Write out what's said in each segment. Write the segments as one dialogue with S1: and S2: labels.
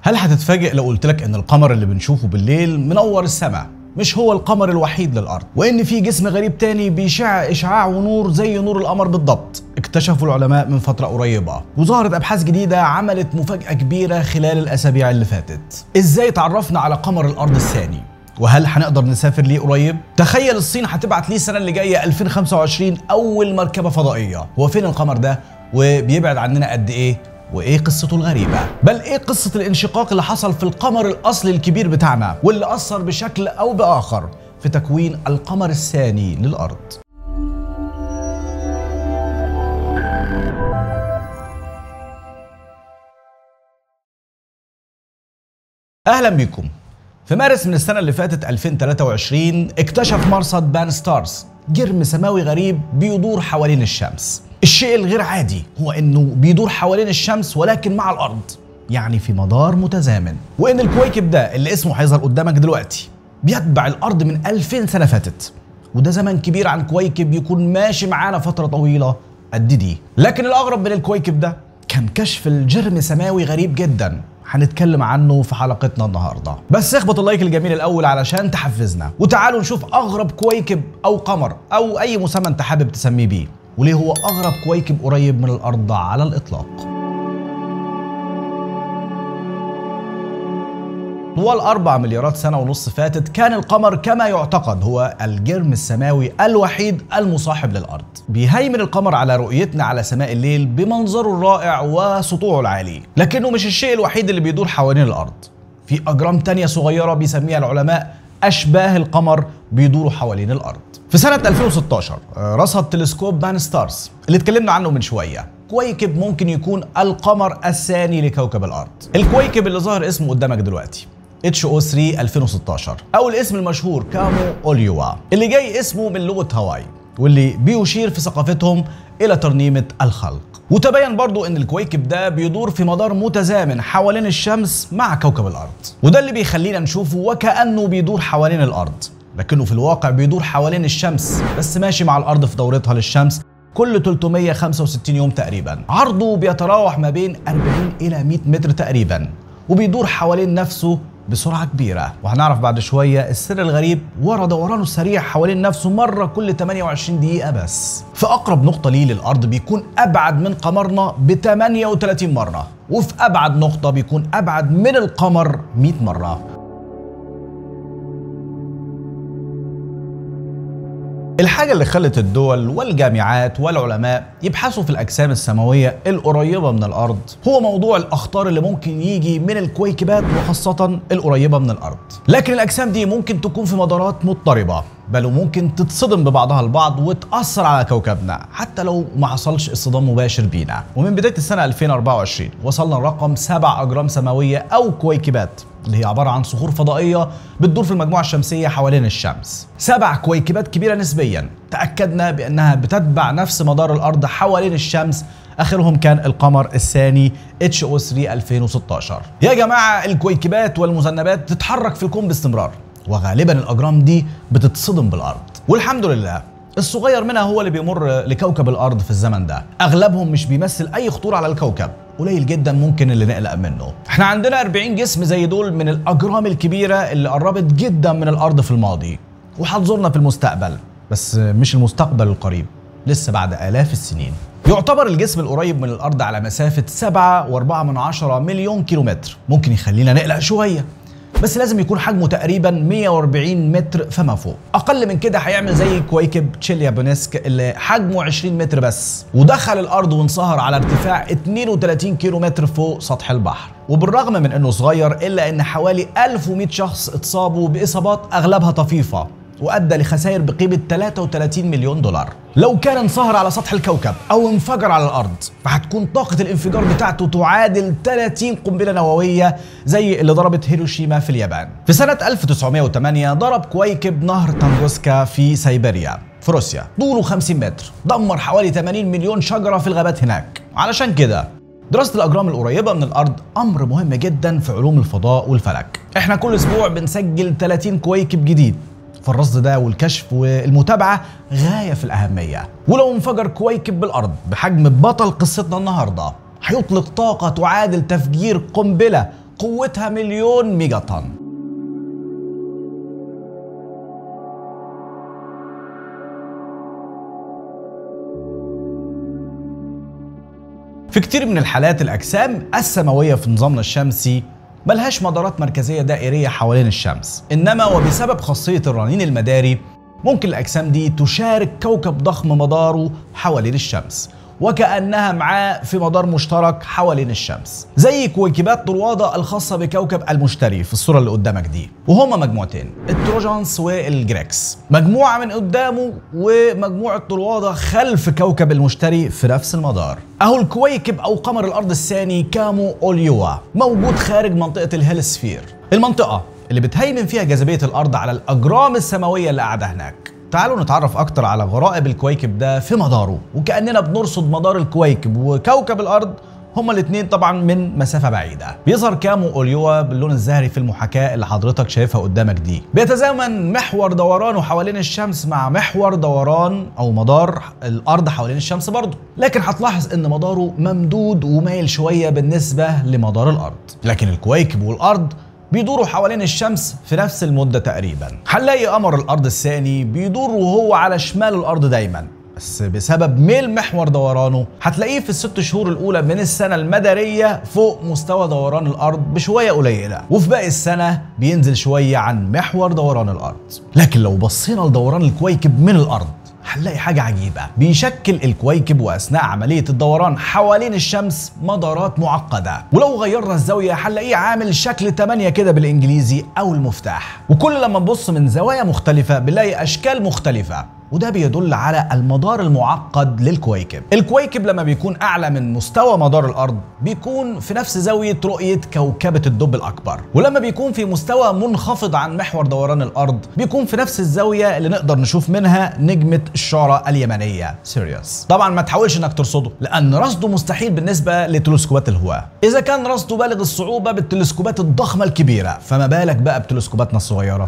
S1: هل هتتفاجئ لو قلت لك ان القمر اللي بنشوفه بالليل منور السماء مش هو القمر الوحيد للارض وان في جسم غريب تاني بيشع اشعاع ونور زي نور القمر بالضبط اكتشفوا العلماء من فتره قريبه وظهرت ابحاث جديده عملت مفاجاه كبيره خلال الاسابيع اللي فاتت ازاي تعرفنا على قمر الارض الثاني وهل هنقدر نسافر ليه قريب؟ تخيل الصين هتبعت ليه السنه اللي جايه 2025 اول مركبه فضائيه، هو فين القمر ده؟ وبيبعد عننا قد ايه؟ وايه قصته الغريبه بل ايه قصه الانشقاق اللي حصل في القمر الاصلي الكبير بتاعنا واللي اثر بشكل او باخر في تكوين القمر الثاني للارض اهلا بيكم في مارس من السنه اللي فاتت 2023 اكتشف مرصد بان ستارز جرم سماوي غريب بيدور حوالين الشمس الشيء الغير عادي هو انه بيدور حوالين الشمس ولكن مع الارض يعني في مدار متزامن وان الكويكب ده اللي اسمه هيظهر قدامك دلوقتي بيتبع الارض من 2000 سنه فاتت وده زمن كبير عن كويكب يكون ماشي معانا فتره طويله قد دي لكن الاغرب من الكويكب ده كان كشف الجرم سماوي غريب جدا هنتكلم عنه في حلقتنا النهارده بس اخبط اللايك الجميل الاول علشان تحفزنا وتعالوا نشوف اغرب كويكب او قمر او اي مسمى انت حابب تسميه بيه وليه هو اغرب كويكب قريب من الارض على الاطلاق طوال أربع مليارات سنة ونص فاتت كان القمر كما يعتقد هو الجرم السماوي الوحيد المصاحب للأرض بيهيمن القمر على رؤيتنا على سماء الليل بمنظره الرائع وسطوعه العالي لكنه مش الشيء الوحيد اللي بيدور حوالين الأرض في أجرام تانية صغيرة بيسميها العلماء أشباه القمر بيدوروا حوالين الأرض في سنة 2016 رصد تلسكوب بان ستارز اللي اتكلمنا عنه من شوية كويكب ممكن يكون القمر الثاني لكوكب الأرض الكويكب اللي ظهر اسمه قدامك دلوقتي HO3 2016 او الاسم المشهور كامو اوليوا اللي جاي اسمه من لغه هاواي واللي بيشير في ثقافتهم الى ترنيمه الخلق وتبين برضو ان الكويكب ده بيدور في مدار متزامن حوالين الشمس مع كوكب الارض وده اللي بيخلينا نشوفه وكانه بيدور حوالين الارض لكنه في الواقع بيدور حوالين الشمس بس ماشي مع الارض في دورتها للشمس كل 365 يوم تقريبا عرضه بيتراوح ما بين 40 الى 100 متر تقريبا وبيدور حوالين نفسه بسرعة كبيرة وهنعرف بعد شوية السر الغريب ورا دورانه السريع حوالين نفسه مرة كل 28 دقيقة بس في أقرب نقطة ليه للأرض بيكون أبعد من قمرنا ب 38 مرة وفي أبعد نقطة بيكون أبعد من القمر 100 مرة الحاجة اللي خلت الدول والجامعات والعلماء يبحثوا في الأجسام السماوية القريبة من الأرض هو موضوع الأخطار اللي ممكن يجي من الكويكبات وخاصة القريبة من الأرض لكن الأجسام دي ممكن تكون في مدارات مضطربة بل وممكن تتصدم ببعضها البعض وتأثر على كوكبنا حتى لو ما حصلش اصطدام مباشر بينا ومن بداية السنة 2024 وصلنا لرقم سبع أجرام سماوية أو كويكبات اللي هي عبارة عن صخور فضائية بتدور في المجموعة الشمسية حوالين الشمس سبع كويكبات كبيرة نسبيا تأكدنا بأنها بتتبع نفس مدار الأرض حوالين الشمس اخرهم كان القمر الثاني HO3 2016 يا جماعه الكويكبات والمذنبات تتحرك في الكون باستمرار وغالبا الاجرام دي بتتصدم بالارض والحمد لله الصغير منها هو اللي بيمر لكوكب الارض في الزمن ده اغلبهم مش بيمثل اي خطوره على الكوكب قليل جدا ممكن اللي نقلق منه احنا عندنا 40 جسم زي دول من الاجرام الكبيره اللي قربت جدا من الارض في الماضي وهتزورنا في المستقبل بس مش المستقبل القريب لسه بعد آلاف السنين يعتبر الجسم القريب من الأرض على مسافة 7.4 مليون كيلومتر ممكن يخلينا نقلق شوية بس لازم يكون حجمه تقريبا 140 متر فما فوق اقل من كده هيعمل زي كويكب تشيليابونسك اللي حجمه 20 متر بس ودخل الارض وانصهر على ارتفاع 32 كيلو متر فوق سطح البحر وبالرغم من انه صغير الا ان حوالي 1100 شخص اتصابوا باصابات اغلبها طفيفه وادى لخسائر بقيمه 33 مليون دولار لو كان انصهر على سطح الكوكب او انفجر على الارض فهتكون طاقه الانفجار بتاعته تعادل 30 قنبله نوويه زي اللي ضربت هيروشيما في اليابان في سنه 1908 ضرب كويكب نهر تانجوسكا في سيبيريا في روسيا طوله 50 متر دمر حوالي 80 مليون شجره في الغابات هناك علشان كده دراسة الأجرام القريبة من الأرض أمر مهم جدا في علوم الفضاء والفلك احنا كل أسبوع بنسجل 30 كويكب جديد فالرصد ده والكشف والمتابعة غاية في الأهمية ولو انفجر كويكب بالأرض بحجم بطل قصتنا النهاردة هيطلق طاقة تعادل تفجير قنبلة قوتها مليون ميجا طن في كتير من الحالات الأجسام السماوية في نظامنا الشمسي ملهاش مدارات مركزية دائرية حوالين الشمس إنما وبسبب خاصية الرنين المداري ممكن الأجسام دي تشارك كوكب ضخم مداره حوالين الشمس وكأنها معاه في مدار مشترك حوالين الشمس زي كويكبات طروادة الخاصة بكوكب المشتري في الصورة اللي قدامك دي وهما مجموعتين التروجانس والجريكس مجموعة من قدامه ومجموعة طروادة خلف كوكب المشتري في نفس المدار اهو الكويكب او قمر الارض الثاني كامو اوليوا موجود خارج منطقة الهيلسفير المنطقة اللي بتهيمن فيها جاذبية الارض على الاجرام السماوية اللي قاعدة هناك تعالوا نتعرف اكتر على غرائب الكويكب ده في مداره وكاننا بنرصد مدار الكويكب وكوكب الارض هما الاثنين طبعا من مسافه بعيده بيظهر كامو اوليوا باللون الزهري في المحاكاه اللي حضرتك شايفها قدامك دي بيتزامن محور دورانه حوالين الشمس مع محور دوران او مدار الارض حوالين الشمس برضه لكن هتلاحظ ان مداره ممدود ومايل شويه بالنسبه لمدار الارض لكن الكويكب والارض بيدوروا حوالين الشمس في نفس المدة تقريبا هنلاقي قمر الأرض الثاني بيدور وهو على شمال الأرض دايما بس بسبب ميل محور دورانه هتلاقيه في الست شهور الأولى من السنة المدارية فوق مستوى دوران الأرض بشوية قليلة وفي باقي السنة بينزل شوية عن محور دوران الأرض لكن لو بصينا لدوران الكويكب من الأرض هنلاقي حاجة عجيبة بيشكل الكويكب وأثناء عملية الدوران حوالين الشمس مدارات معقدة ولو غيرنا الزاوية هنلاقيه عامل شكل 8 كده بالإنجليزي أو المفتاح وكل لما نبص من زوايا مختلفة بنلاقي أشكال مختلفة وده بيدل على المدار المعقد للكويكب الكويكب لما بيكون اعلى من مستوى مدار الارض بيكون في نفس زاويه رؤيه كوكبه الدب الاكبر ولما بيكون في مستوى منخفض عن محور دوران الارض بيكون في نفس الزاويه اللي نقدر نشوف منها نجمه الشعرى اليمنيه سيريوس طبعا ما تحاولش انك ترصده لان رصده مستحيل بالنسبه لتلسكوبات الهواء اذا كان رصده بالغ الصعوبه بالتلسكوبات الضخمه الكبيره فما بالك بقى بتلسكوباتنا الصغيره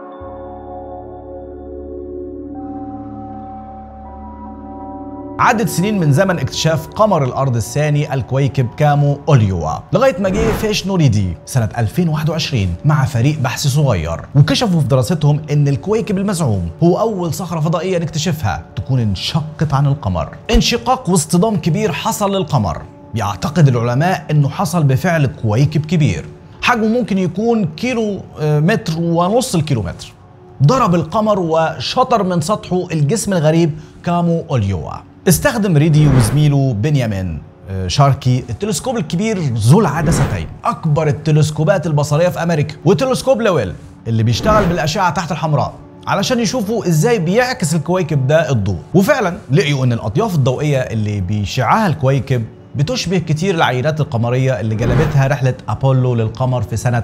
S1: عدت سنين من زمن اكتشاف قمر الارض الثاني الكويكب كامو اوليوا لغايه ما جه فيش نوريدي سنه 2021 مع فريق بحث صغير وكشفوا في دراستهم ان الكويكب المزعوم هو اول صخره فضائيه نكتشفها تكون انشقت عن القمر انشقاق واصطدام كبير حصل للقمر بيعتقد العلماء انه حصل بفعل كويكب كبير حجمه ممكن يكون كيلو متر ونص الكيلومتر ضرب القمر وشطر من سطحه الجسم الغريب كامو اوليوا استخدم ريدي وزميله بنيامين شاركي التلسكوب الكبير ذو العدستين اكبر التلسكوبات البصريه في امريكا وتلسكوب لويل اللي بيشتغل بالاشعه تحت الحمراء علشان يشوفوا ازاي بيعكس الكويكب ده الضوء وفعلا لقيوا ان الاطياف الضوئيه اللي بيشعها الكويكب بتشبه كتير العينات القمرية اللي جلبتها رحلة أبولو للقمر في سنة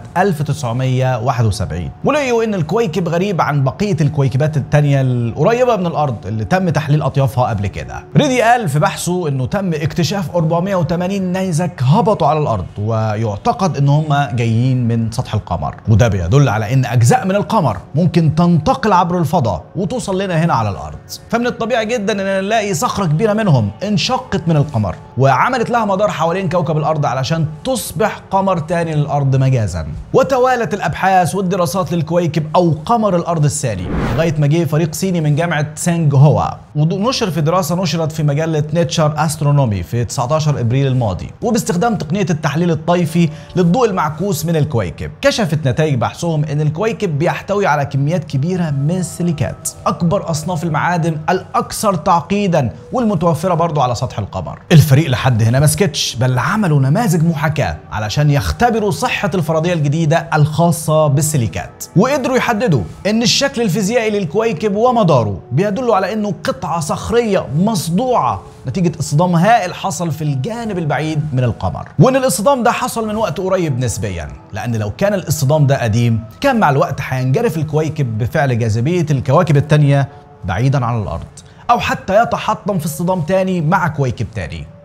S1: 1971 ولقيوا إن الكويكب غريب عن بقية الكويكبات التانية القريبة من الأرض اللي تم تحليل أطيافها قبل كده ريدي قال في بحثه إنه تم اكتشاف 480 نيزك هبطوا على الأرض ويعتقد إن هم جايين من سطح القمر وده بيدل على إن أجزاء من القمر ممكن تنتقل عبر الفضاء وتوصل لنا هنا على الأرض فمن الطبيعي جدا إن نلاقي صخرة كبيرة منهم انشقت من القمر وعمل عملت لها مدار حوالين كوكب الارض علشان تصبح قمر تاني للارض مجازا وتوالت الابحاث والدراسات للكويكب او قمر الارض الثاني لغايه ما جه فريق صيني من جامعه سانج هوا ونشر في دراسه نشرت في مجله نيتشر استرونومي في 19 ابريل الماضي وباستخدام تقنيه التحليل الطيفي للضوء المعكوس من الكويكب كشفت نتائج بحثهم ان الكويكب بيحتوي على كميات كبيره من السيليكات اكبر اصناف المعادن الاكثر تعقيدا والمتوفره برضو على سطح القمر الفريق لحد هنا ما سكتش بل عملوا نماذج محاكاة علشان يختبروا صحة الفرضية الجديدة الخاصة بالسيليكات وقدروا يحددوا ان الشكل الفيزيائي للكويكب ومداره بيدل على انه قطعة صخرية مصدوعة نتيجة اصطدام هائل حصل في الجانب البعيد من القمر وان الاصطدام ده حصل من وقت قريب نسبيا لان لو كان الاصطدام ده قديم كان مع الوقت هينجرف الكويكب بفعل جاذبية الكواكب التانية بعيدا عن الارض او حتى يتحطم في اصطدام تاني مع كويكب تاني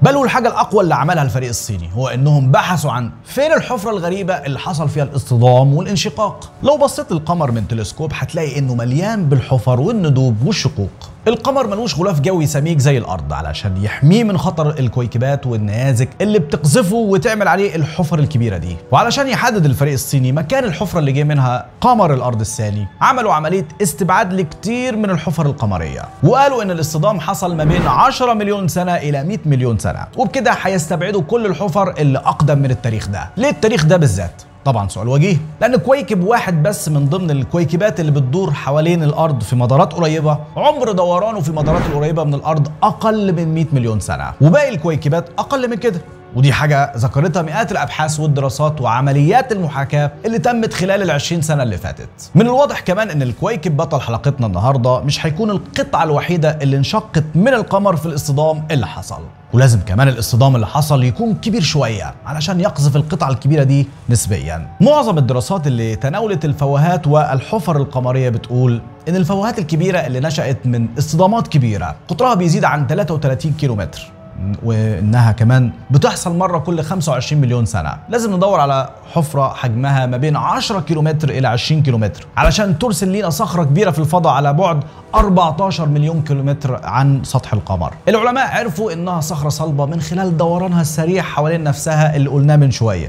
S1: بل والحاجه الاقوى اللي عملها الفريق الصيني هو انهم بحثوا عن فين الحفره الغريبه اللي حصل فيها الاصطدام والانشقاق لو بصيت للقمر من تلسكوب هتلاقي انه مليان بالحفر والندوب والشقوق القمر ملوش غلاف جوي سميك زي الارض علشان يحميه من خطر الكويكبات والنيازك اللي بتقذفه وتعمل عليه الحفر الكبيره دي وعلشان يحدد الفريق الصيني مكان الحفره اللي جه منها قمر الارض الثاني عملوا عمليه استبعاد لكتير من الحفر القمريه وقالوا ان الاصطدام حصل ما بين 10 مليون سنه الى 100 مليون سنه وبكده هيستبعدوا كل الحفر اللي اقدم من التاريخ ده ليه التاريخ ده بالذات طبعا سؤال وجيه لان كويكب واحد بس من ضمن الكويكبات اللي بتدور حوالين الارض في مدارات قريبه عمر دورانه في المدارات القريبه من الارض اقل من 100 مليون سنه وباقي الكويكبات اقل من كده ودي حاجة ذكرتها مئات الأبحاث والدراسات وعمليات المحاكاة اللي تمت خلال العشرين سنة اللي فاتت من الواضح كمان أن الكويكب بطل حلقتنا النهاردة مش هيكون القطعة الوحيدة اللي انشقت من القمر في الاصطدام اللي حصل ولازم كمان الاصطدام اللي حصل يكون كبير شوية علشان يقذف القطعة الكبيرة دي نسبيا معظم الدراسات اللي تناولت الفوهات والحفر القمرية بتقول ان الفوهات الكبيرة اللي نشأت من اصطدامات كبيرة قطرها بيزيد عن 33 كيلومتر وانها كمان بتحصل مره كل 25 مليون سنه لازم ندور على حفره حجمها ما بين 10 كيلومتر الى 20 كيلومتر علشان ترسل لينا صخره كبيره في الفضاء على بعد 14 مليون كيلومتر عن سطح القمر العلماء عرفوا انها صخره صلبه من خلال دورانها السريع حوالين نفسها اللي قلناه من شويه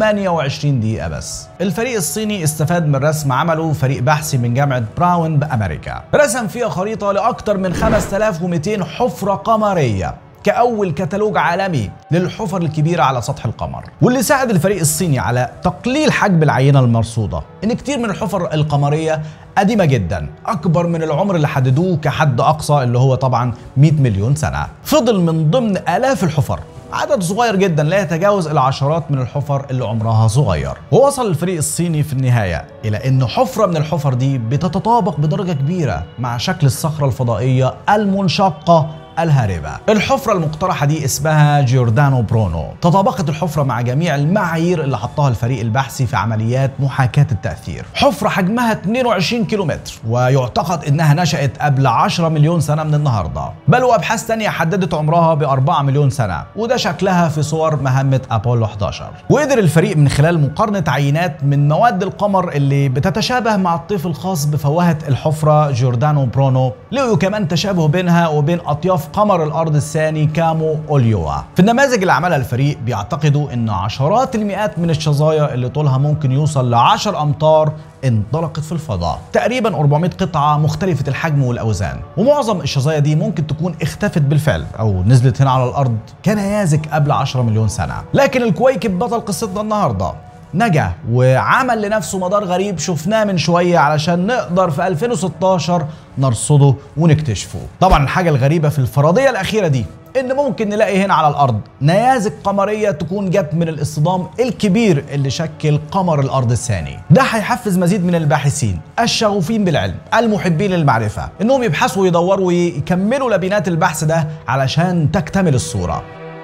S1: 28 دقيقة بس الفريق الصيني استفاد من رسم عمله فريق بحثي من جامعة براون بأمريكا رسم فيها خريطة لأكثر من 5200 حفرة قمرية كأول كتالوج عالمي للحفر الكبيرة على سطح القمر واللي ساعد الفريق الصيني على تقليل حجم العينة المرصودة إن كتير من الحفر القمرية قديمة جدا أكبر من العمر اللي حددوه كحد أقصى اللي هو طبعا 100 مليون سنة فضل من ضمن آلاف الحفر عدد صغير جدا لا يتجاوز العشرات من الحفر اللي عمرها صغير ووصل الفريق الصيني في النهاية إلى أن حفرة من الحفر دي بتتطابق بدرجة كبيرة مع شكل الصخرة الفضائية المنشقة الهاربة الحفرة المقترحة دي اسمها جيوردانو برونو تطابقت الحفرة مع جميع المعايير اللي حطها الفريق البحثي في عمليات محاكاة التأثير حفرة حجمها 22 كيلومتر ويعتقد انها نشأت قبل 10 مليون سنة من النهاردة بل وابحاث تانية حددت عمرها ب 4 مليون سنة وده شكلها في صور مهمة ابولو 11 وقدر الفريق من خلال مقارنة عينات من مواد القمر اللي بتتشابه مع الطيف الخاص بفوهة الحفرة جوردانو برونو لقوا كمان تشابه بينها وبين اطياف قمر الارض الثاني كامو اوليوا في النماذج اللي عملها الفريق بيعتقدوا ان عشرات المئات من الشظايا اللي طولها ممكن يوصل ل 10 امتار انطلقت في الفضاء تقريبا 400 قطعة مختلفة الحجم والأوزان ومعظم الشظايا دي ممكن تكون اختفت بالفعل أو نزلت هنا على الأرض كنيازك قبل 10 مليون سنة لكن الكويكب بطل قصتنا النهاردة نجا وعمل لنفسه مدار غريب شفناه من شوية علشان نقدر في 2016 نرصده ونكتشفه طبعا الحاجة الغريبة في الفرضية الأخيرة دي ان ممكن نلاقي هنا على الارض نيازك قمريه تكون جت من الاصطدام الكبير اللي شكل قمر الارض الثاني ده هيحفز مزيد من الباحثين الشغوفين بالعلم المحبين للمعرفه انهم يبحثوا ويدوروا ويكملوا لبنات البحث ده علشان تكتمل الصوره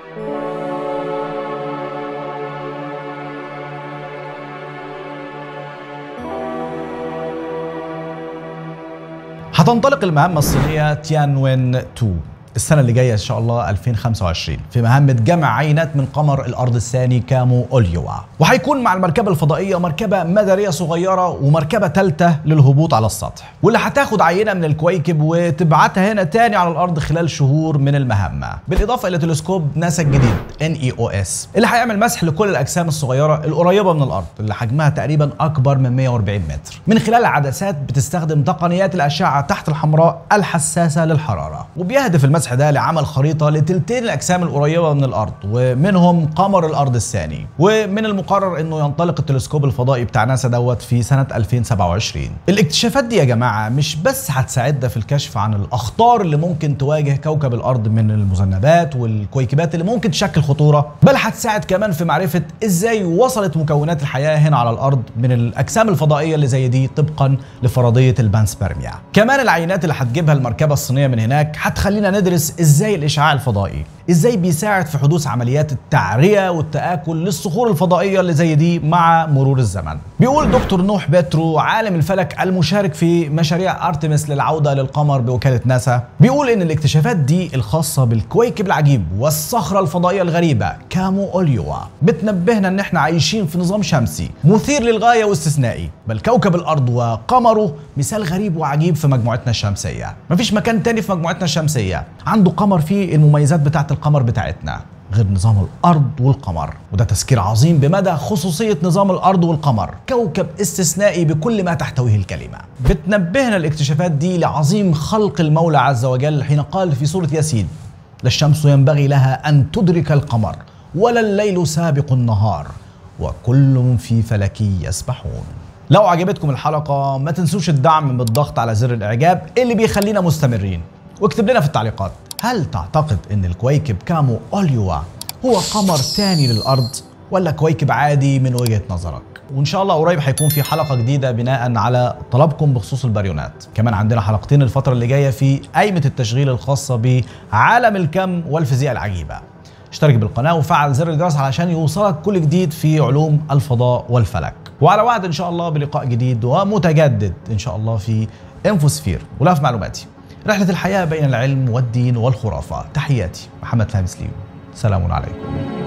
S1: هتنطلق المهمة الصينية تيانوين 2 السنة اللي جاية إن شاء الله 2025 في مهمة جمع عينات من قمر الأرض الثاني كامو أوليوا وهيكون مع المركبة الفضائية مركبة مدارية صغيرة ومركبة ثالثة للهبوط على السطح واللي هتاخد عينة من الكويكب وتبعتها هنا تاني على الأرض خلال شهور من المهمة بالإضافة إلى تلسكوب ناسا الجديد NEOS اللي هيعمل مسح لكل الأجسام الصغيرة القريبة من الأرض اللي حجمها تقريبا أكبر من 140 متر من خلال عدسات بتستخدم تقنيات الأشعة تحت الحمراء الحساسة للحرارة وبيهدف المسح المسح ده لعمل خريطه لتلتين الاجسام القريبه من الارض ومنهم قمر الارض الثاني ومن المقرر انه ينطلق التلسكوب الفضائي بتاع ناسا دوت في سنه 2027 الاكتشافات دي يا جماعه مش بس هتساعدنا في الكشف عن الاخطار اللي ممكن تواجه كوكب الارض من المذنبات والكويكبات اللي ممكن تشكل خطوره بل هتساعد كمان في معرفه ازاي وصلت مكونات الحياه هنا على الارض من الاجسام الفضائيه اللي زي دي طبقا لفرضيه البانسبرميا كمان العينات اللي هتجيبها المركبه الصينيه من هناك هتخلينا ندرس هندرس ازاي الاشعاع الفضائي ازاي بيساعد في حدوث عمليات التعرية والتآكل للصخور الفضائية اللي زي دي مع مرور الزمن بيقول دكتور نوح بيترو عالم الفلك المشارك في مشاريع ارتمس للعودة للقمر بوكالة ناسا بيقول ان الاكتشافات دي الخاصة بالكويكب العجيب والصخرة الفضائية الغريبة كامو اوليوا بتنبهنا ان احنا عايشين في نظام شمسي مثير للغاية واستثنائي بل كوكب الارض وقمره مثال غريب وعجيب في مجموعتنا الشمسية مفيش مكان تاني في مجموعتنا الشمسية عنده قمر فيه المميزات بتاعت القمر بتاعتنا غير نظام الارض والقمر وده تذكير عظيم بمدى خصوصيه نظام الارض والقمر كوكب استثنائي بكل ما تحتويه الكلمه بتنبهنا الاكتشافات دي لعظيم خلق المولى عز وجل حين قال في سوره ياسين لا الشمس ينبغي لها ان تدرك القمر ولا الليل سابق النهار وكل في فلك يسبحون لو عجبتكم الحلقة ما تنسوش الدعم بالضغط على زر الإعجاب اللي بيخلينا مستمرين واكتب لنا في التعليقات هل تعتقد ان الكويكب كامو اوليوا هو قمر تاني للارض ولا كويكب عادي من وجهه نظرك وان شاء الله قريب هيكون في حلقه جديده بناء على طلبكم بخصوص الباريونات كمان عندنا حلقتين الفتره اللي جايه في قائمه التشغيل الخاصه بعالم الكم والفيزياء العجيبه اشترك بالقناه وفعل زر الجرس علشان يوصلك كل جديد في علوم الفضاء والفلك وعلى وعد ان شاء الله بلقاء جديد ومتجدد ان شاء الله في انفوسفير ولا في معلوماتي رحلة الحياة بين العلم والدين والخرافة تحياتي محمد فهمي سليم سلام عليكم